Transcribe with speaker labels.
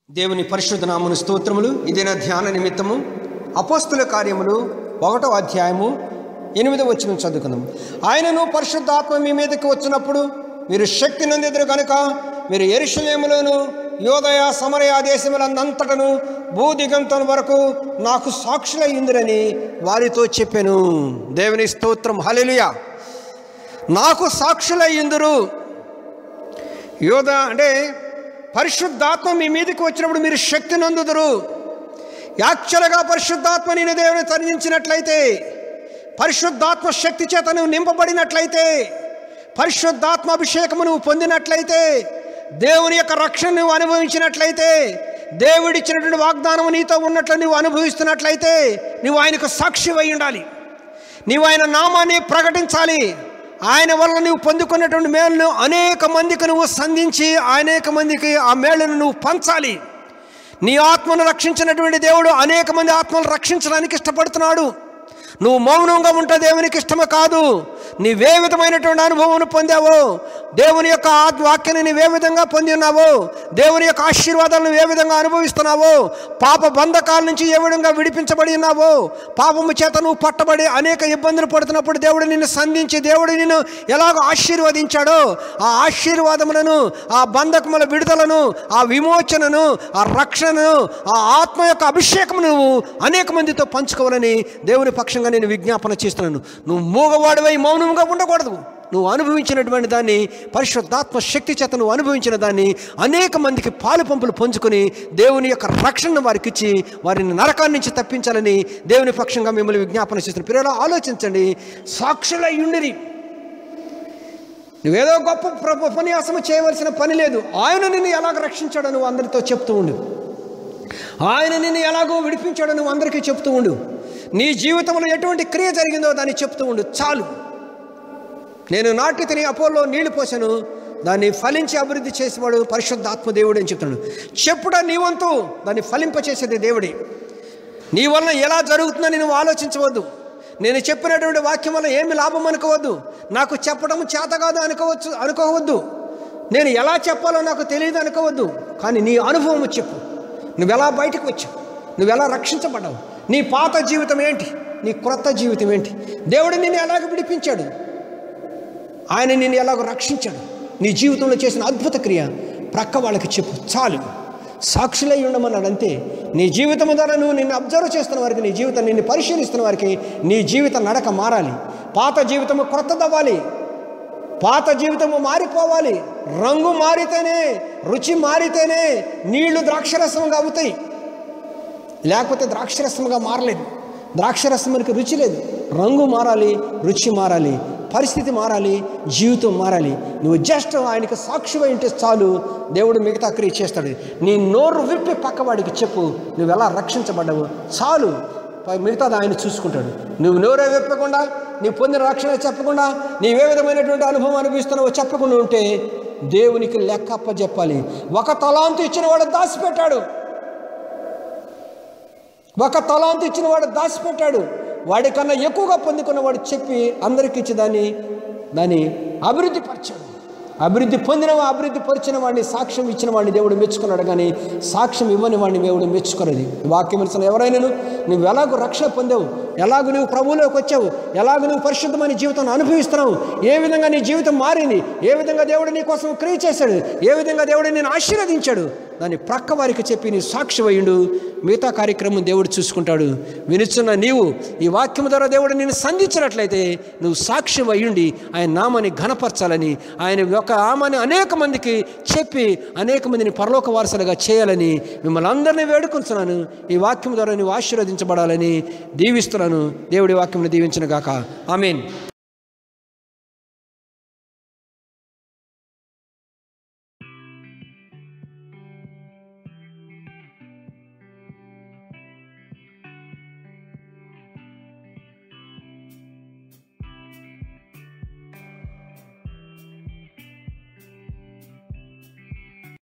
Speaker 1: దేవుని పరిశుద్ధ నామను స్తోత్రములు ఇదేనా ధ్యాన నిమిత్తము అపోస్తుల కార్యములు ఒకటో అధ్యాయము ఎనిమిదో వచ్చిన చదువుకుందాం ఆయనను పరిశుద్ధాత్మ మీ మీదకి వచ్చినప్పుడు మీరు శక్తి నందిద్దరు కనుక మీరు ఎరుషలేములోను యోదయ సమరయ దేశములందంతటను భూదిగంతం వరకు నాకు సాక్షులయ్యిందిరని వారితో చెప్పాను దేవుని స్తోత్రం హల్లెలూయా నాకు సాక్షులయ్యిందురు యోధ అంటే పరిశుద్ధాత్మ మీ మీదకి వచ్చినప్పుడు మీరు శక్తి నందుదురు యాక్చువల్గా పరిశుద్ధాత్మ నేను దేవుని తరించినట్లయితే పరిశుద్ధాత్మ శక్తి చేత నువ్వు నింపబడినట్లయితే పరిశుద్ధాత్మ అభిషేకము నువ్వు పొందినట్లయితే దేవుని యొక్క రక్షణ నువ్వు అనుభవించినట్లయితే దేవుడిచ్చినటువంటి వాగ్దానం నీతో ఉన్నట్లు నువ్వు అనుభవిస్తున్నట్లయితే నువ్వు ఆయనకు సాక్షి అయి ఉండాలి నీవు ఆయన నామాన్ని ప్రకటించాలి ఆయన వల్ల నువ్వు పొందుకున్నటువంటి మేలును అనేక మందికి నువ్వు సంధించి అనేక మందికి ఆ మేలును నువ్వు పంచాలి నీ ఆత్మను రక్షించినటువంటి దేవుడు అనేక మంది ఆత్మలు రక్షించడానికి ఇష్టపడుతున్నాడు నువ్వు మౌనంగా ఉంటే దేవునికి ఇష్టమే కాదు నీవే విధమైనటువంటి అనుభవం పొందావో దేవుని యొక్క ఆత్మ వాక్యాన్ని నీవే విధంగా పొంది ఉన్నావో దేవుని యొక్క ఆశీర్వాదాలను ఏ విధంగా అనుభవిస్తున్నావో పాప బంధకాల నుంచి ఏ విధంగా విడిపించబడి ఉన్నావో పాపము చేత నువ్వు పట్టబడి అనేక ఇబ్బందులు పడుతున్నప్పుడు దేవుడు నిన్ను సంధించి దేవుడు నిన్ను ఎలాగో ఆశీర్వదించాడో ఆ ఆశీర్వాదములను ఆ బంధకముల విడుదలను ఆ విమోచనను ఆ రక్షణను ఆ ఆత్మ యొక్క అభిషేకం నువ్వు అనేక మందితో పంచుకోవాలని దేవుని పక్షంగా నేను విజ్ఞాపన చేస్తున్నాను నువ్వు మూగవాడివై మౌనంగా ఉండకూడదు నువ్వు అనుభవించినటువంటి దాన్ని పరిశుద్ధాత్మ శక్తి చేత నువ్వు అనుభవించిన దాన్ని అనేక మందికి పాలు పంపులు పంచుకొని దేవుని యొక్క రక్షణను వారికి ఇచ్చి వారిని నరకాన్ని నుంచి తప్పించాలని దేవుని పక్షంగా మిమ్మల్ని విజ్ఞాపన చేస్తున్నాను పిల్లలు ఆలోచించండి సాక్షులై ఉండిరి నువ్వేదో గొప్ప ప్ర- ఉపన్యాసం చేయవలసిన పని లేదు ఆయన నిన్ను ఎలాగ రక్షించాడో నువ్వు అందరితో చెప్తూ ఉండు ఆయన నిన్ను ఎలాగో విడిపించాడో నువ్వు అందరికీ చెప్తూ ఉండు నీ జీవితంలో ఎటువంటి క్రియ జరిగిందో దాన్ని చెప్తూ ఉండు చాలు నేను నాటి తిని అపోలో నీళ్లు పోసాను దాన్ని ఫలించి అభివృద్ధి చేసేవాడు పరిశుద్ధాత్మ దేవుడు అని చెప్తున్నాడు చెప్పుడా నీ వంతు దాన్ని ఫలింపచేసేది దేవుడే నీ వలన ఎలా జరుగుతుందని నువ్వు ఆలోచించవద్దు నేను చెప్పినటువంటి వాక్యం వల్ల ఏమి లాభం అనుకోవద్దు నాకు చెప్పడం చేత కాదు అనుకోవచ్చు అనుకోవద్దు నేను ఎలా చెప్పాలో నాకు తెలియదు అనుకోవద్దు కానీ నీ అనుభవం చెప్పు నువ్వు ఎలా బయటకు వచ్చావు నువ్వు ఎలా రక్షించబడ్డావు నీ పాత జీవితం ఏంటి నీ క్రొత్త జీవితం ఏంటి దేవుడు నిన్ను ఎలాగ విడిపించాడు ఆయన నిన్ను ఎలాగో రక్షించాడు నీ జీవితంలో చేసిన అద్భుత క్రియ ప్రక్క వాళ్ళకి చెప్పు చాలు సాక్షులై ఉండమన్నాడు అంతే నీ జీవితం ద్వారా నువ్వు నిన్ను అబ్జర్వ్ చేస్తున్న వారికి నీ జీవితం నిన్ను పరిశీలిస్తున్న వారికి నీ జీవిత నడక మారాలి పాత జీవితము క్రొత్తదవ్వాలి పాత జీవితము మారిపోవాలి రంగు మారితేనే రుచి మారితేనే నీళ్లు ద్రాక్షరసంగా అవుతాయి లేకపోతే ద్రాక్షరసంగా మారలేదు ద్రాక్షరసమునికి రుచి లేదు రంగు మారాలి రుచి మారాలి పరిస్థితి మారాలి జీవితం మారాలి నువ్వు జస్ట్ ఆయనకి సాక్షిగా ఉంటే చాలు దేవుడు మిగతా క్రియ చేస్తాడు నీ నోరు విప్పి పక్కవాడికి చెప్పు నువ్వు ఎలా రక్షించబడ్డావు చాలు ప- మిగతాది ఆయన చూసుకుంటాడు నువ్వు నోరే విప్పకుండా నీ పొందిన రక్షణ చెప్పకుండా నీవే విధమైనటువంటి అనుభవం అనుభవిస్తున్నావో చెప్పకుండా ఉంటే దేవునికి లెక్క అప్ప చెప్పాలి ఒక తలాంతు ఇచ్చిన వాడు దాచిపెట్టాడు ఒక తలాంతు ఇచ్చిన వాడు దాచిపెట్టాడు వాడికన్నా ఎక్కువగా పొందుకున్నవాడు చెప్పి అందరికి ఇచ్చి దాన్ని దాన్ని అభివృద్ధి పరిచాడు అభివృద్ధి పొందిన వా- అభివృద్ధి పరిచిన వాడిని సాక్ష్యం ఇచ్చిన వాడిని దేవుడు మెచ్చుకున్నాడు కానీ సాక్ష్యం ఇవ్వని వాడిని దేవుడు మెచ్చుకున్నది వాక్యం ఇచ్చిన ఎవరైనాను నువ్వు ఎలాగో రక్షణ పొందావు ఎలాగో నువ్వు ప్రభువులోకి వచ్చావు ఎలాగో నువ్వు పరిశుద్ధమైన జీవితాన్ని అనుభవిస్తున్నావు ఏ విధంగా నీ జీవితం మారింది ఏ విధంగా దేవుడు నీ కోసం క్రియ చేశాడు ఏ విధంగా దేవుడు నేను ఆశీర్వదించాడు దాన్ని ప్రక్క వారికి చెప్పి నీ సాక్షి అయ్యిండు మిగతా కార్యక్రమం దేవుడు చూసుకుంటాడు వినుచున్న నీవు ఈ వాక్యం ద్వారా దేవుడు నిన్ను సంధించినట్లయితే నువ్వు సాక్షి అయ్యుండి ఆయన నామాన్ని ఘనపరచాలని ఆయన యొక్క నామాన్ని అనేక మందికి చెప్పి అనేక మందిని పరలోక వారసులుగా చేయాలని మిమ్మల్ని అందరినీ వేడుకుంటున్నాను ఈ వాక్యం ద్వారా నువ్వు ఆశీర్వదించబడాలని దీవిస్తున్నాను దేవుడి వాక్యం దీవించిన గాక ఆమెన్